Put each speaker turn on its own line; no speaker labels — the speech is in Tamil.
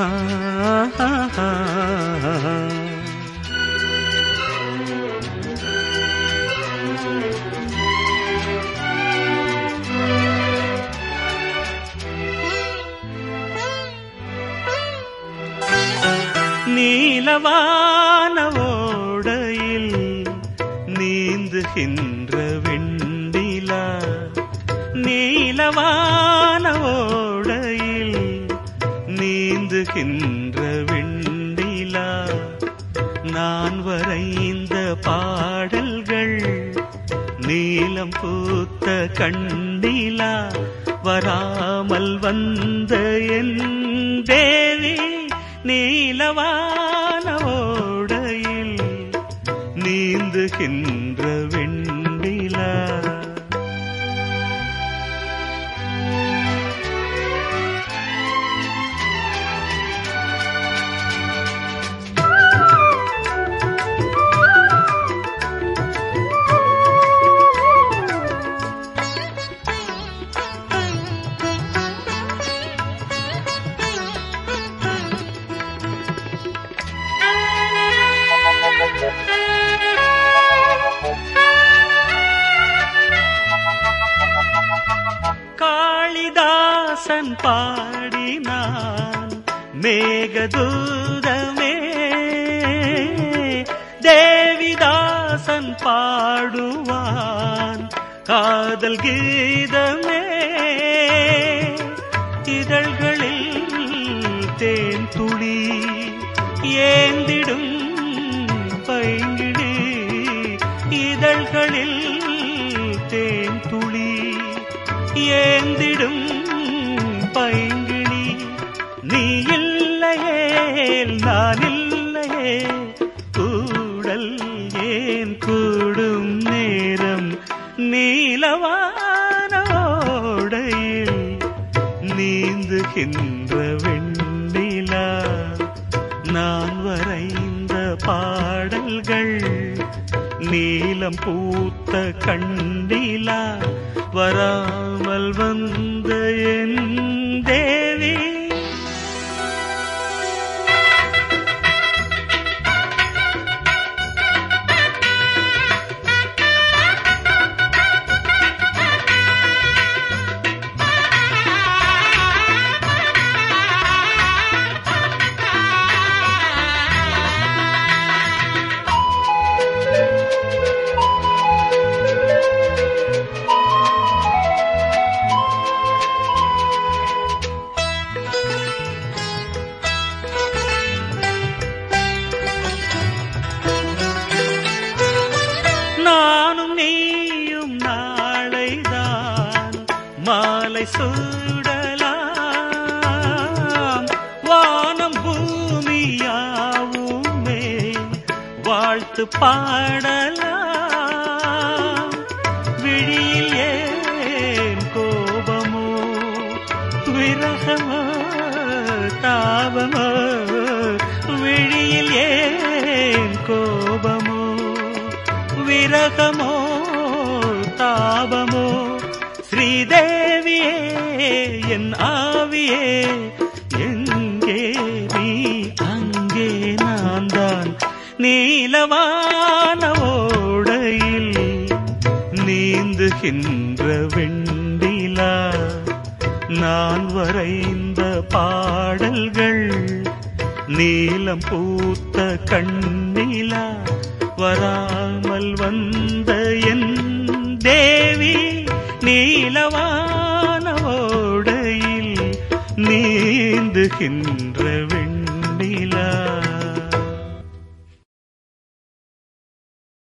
நீலவான ஓடையில் நீந்துகின்ற வெண்டிலா நீலவான ஓடையில் நீந்துகின்ற வெண்டிலா நான் வரைந்த பாடல்கள் நீலம் பூத்த கண்டிலா வராமல் வந்த என் தேவி நீலவான ஓடையில் நீந்துகின்ற வெண்டிலா காளிதாசன் பாடினான் மேகதூதமே தேவிதாசன் பாடுவான் காதல் கீதமே இதழ்களில் தேன் துளி ஏந்திடும் பைங்கிடி இதழ்களில் தேன் துளி ஏந்திடும் பைங்கிணி நீ இல்லையே நான் இல்லையே கூடல் ஏன் கூடும் நேரம் நீலவான ஓடையில் நீந்துகின்ற வெண்ணிலா நான் வரைந்த பாடல்கள் நீலம் பூத்த கண்டிலா வராமல் வந்த என் தேவி நானும் நீயும் நாளைதான் மாலை சூடலாம் வானம் பூமியாவுமே வாழ்த்து பாடலாம் விழியில் ஏன் கோபமோ விரகமோ தாபமோ விழியில் ஏன் கோபமோ விரகமோ தாபமோ ஸ்ரீதேவியே என் ஆவியே எங்கே நீ அங்கே நான் தான் நீலவான ஓடையில் நீந்துகின்ற வெண்டிலா நான் வரைந்த பாடல்கள் நீலம் பூத்த கண்ணிலா வராமல் வந்த என் தேவி நீலவான ஓடையில் நீந்துகின்ற வெண்